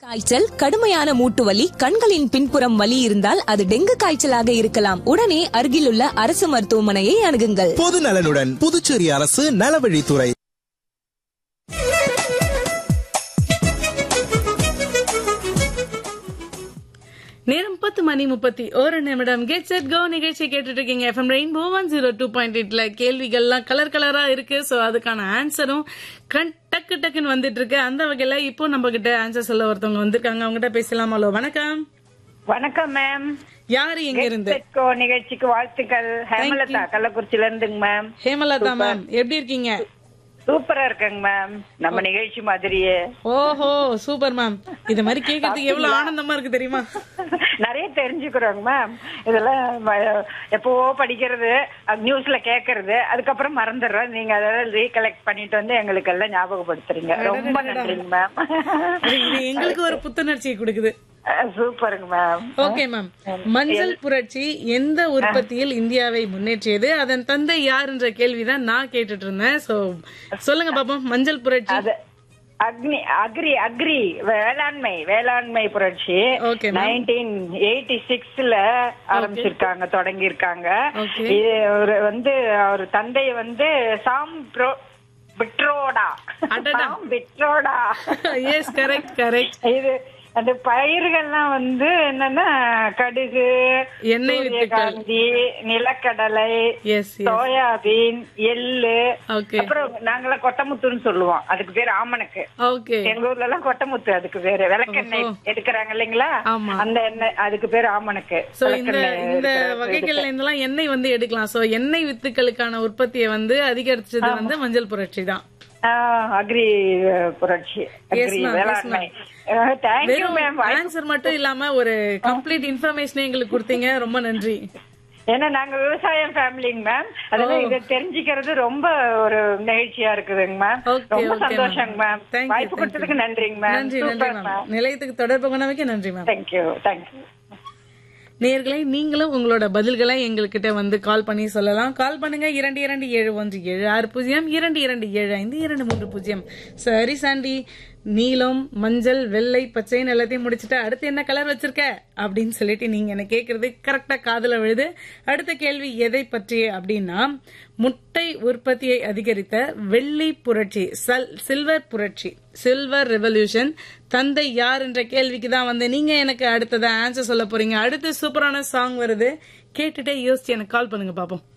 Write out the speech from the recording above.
காய்ச்சல் கடுமையான மூட்டு வலி கண்களின் பின்புறம் வலி இருந்தால் அது டெங்கு காய்ச்சலாக இருக்கலாம் உடனே அருகிலுள்ள அரசு மருத்துவமனையை அணுகுங்கள் பொது நலனுடன் புதுச்சேரி அரசு நலவழித்துறை நேரம் பத்து மணி முப்பத்தி ஒரு நிமிடம் கெட் செட் கோ நிகழ்ச்சி கேட்டுட்டு இருக்கீங்க FM rainbow one zero two point எயிட்ல கேள்விகள்லாம் கலர் கலரா இருக்கு சோ அதுக்கான ஆன்சரும் கண் டக்கு டக்குன்னு வந்துட்டு இருக்கு அந்த வகையில இப்போ நம்ம கிட்ட ஆன்சர் சொல்ல ஒருத்தவங்க வந்திருக்காங்க அவங்ககிட்ட பேசலாம் ஹலோ வணக்கம் வணக்கம் மேம் யாரு எங்க இருந்து செட்கோ நிகழ்ச்சிக்கு வாழ்த்துக்கள் ஹேமலதா கள்ளக்குறிச்சில இருந்துங்க மேம் ஹேமலதா மேம் எப்படி இருக்கீங்க சூப்பரா இருக்குங்க மேம் நம்ம நிகழ்ச்சி மாதிரியே ஓஹோ சூப்பர் மேம் இது மாதிரி கேட்கறதுக்கு எவ்வளவு ஆனந்தமா இருக்கு தெரியுமா நிறைய தெரிஞ்சுக்கிறோங்க மேம் இதெல்லாம் வ- எப்பவோ படிக்கிறது நியூஸ்ல கேக்குறது அதுக்கப்புறம் மறந்துடுறோம் நீங்க அதெல்லாம் ரீகலெக்ட் பண்ணிட்டு வந்து எங்களுக்கு எல்லாம் ஞாபகப்படுத்துறீங்க ரொம்ப நன்றிங்க மேம் இது இது எங்களுக்கு ஒரு புத்துணர்ச்சியை கொடுக்குது சூப்பருங்க மேம் ஓகே மேம் மஞ்சள் புரட்சி எந்த உற்பத்தியில் இந்தியாவை முன்னேற்றியது அதன் தந்தை யார் என்ற கேள்விதான் நான் கேட்டுட்டு இருந்தேன் சோ சொல்லுங்க பாப்போம் மஞ்சள் புரட்சி அது அக்னி அக்ரி அக்ரி வேளாண்மை வேளாண்மை புரட்சி Okay, ma'am. நைன்டீன் எயிட்டி சிக்ஸ்ல ஆரம்பிச்சிருக்காங்க தொடங்கி இருக்காங்க Okay. இது ஒரு வந்து அவர் தந்தை வந்து சாம் ப்ரோ பிட்ரோடா அடடா. Sam Pitroda yes correct correct இது அந்த பயிர்கள்லாம் வந்து என்னன்னா கடுகு எண்ணெய் வித்துக்கள். சூரியகாந்தி நிலக்கடலை எஸ் எஸ் சோயாபீன் எள்ளு ஓகே அப்புறம் நாங்களாம் கொட்டமுத்துன்னு சொல்லுவோம் அதுக்கு பேர் ஆமணக்கு ஓகே எங்க ஊர்ல எல்லாம் கொட்டமுத்து அதுக்கு பேரு விளக்கெண்ணெய் ஓஹோ. எடுக்கிறாங்க இல்லைங்களா ஆமா. அந்த எண்ணெய் அதுக்கு பேர் ஆமணக்கு சோ இந்த விளக்கெண்ணெய் இந்த எடுக்கிற வகைகள்ல இருந்தெல்லாம் எண்ணெய் வந்து எடுக்கலாம் சோ எண்ணெய் வித்துக்களுக்கான உற்பத்தியை வந்து அதிகரிச்சது வந்து மஞ்சள் புரட்சி தான் அக்ரி புரட்சி Yes, அக்ரி ma'am, yes, வேளாண்மை தேங்க்யூ வெறும் மேம் ஆன்சர் மட்டும் இல்லாம ஒரு கம்ப்ளீட் இன்ஃபர்மேஷன் எங்களுக்கு கொடுத்தீங்க ரொம்ப நன்றி ஏன்னா நாங்க விவசாயம் ஃபேமிலிங்க மேம் அதனால ஓ. இதை தெரிஞ்சுக்கிறது ரொம்ப ஒரு நிகழ்ச்சியா இருக்குதுங்க மேம் ஓகே ரொம்ப ஓகே சந்தோஷங்க மேம் தேங்க்யூ வாய்ப்பு கொடுத்ததுக்கு நன்றிங்க மேம் நன்றி நன்றி சூப்பர் மேம் மேம் நிலையத்துக்கு தொடர்பு கொண்டமைக்கு நன்றி மேம் தேங்க்யூ தேங்க்யூ நேர்களை நீங்களும் உங்களோட பதில்களை எங்ககிட்ட வந்து கால் பண்ணி சொல்லலாம் கால் பண்ணுங்க இரண்டு இரண்டு ஏழு ஒன்று ஏழு ஆறு பூஜ்ஜியம் இரண்டு இரண்டு ஏழு ஐந்து இரண்டு மூன்று பூஜ்ஜியம் சரி சாண்டி நீலம் மஞ்சள் வெள்ளை பச்சைன்னு எல்லாத்தையும் முடிச்சுட்டு அடுத்து என்ன கலர் வச்சிருக்க அப்படின்னு சொல்லிட்டு நீங்க என்ன கேக்குறது கரெக்டா காதுல விழுது அடுத்த கேள்வி எதை பற்றி அப்படின்னா முட்டை உற்பத்தியை அதிகரித்த வெள்ளி புரட்சி சல்- சில்வர் புரட்சி சில்வர் ரெவல்யூஷன் தந்தை யார் என்ற கேள்விக்கு தான் வந்து நீங்க எனக்கு அடுத்ததா ஆன்சர் சொல்ல போறீங்க அடுத்து சூப்பரான சாங் வருது கேட்டுட்டே யோசிச்சு எனக்கு கால் பண்ணுங்க பாப்போம்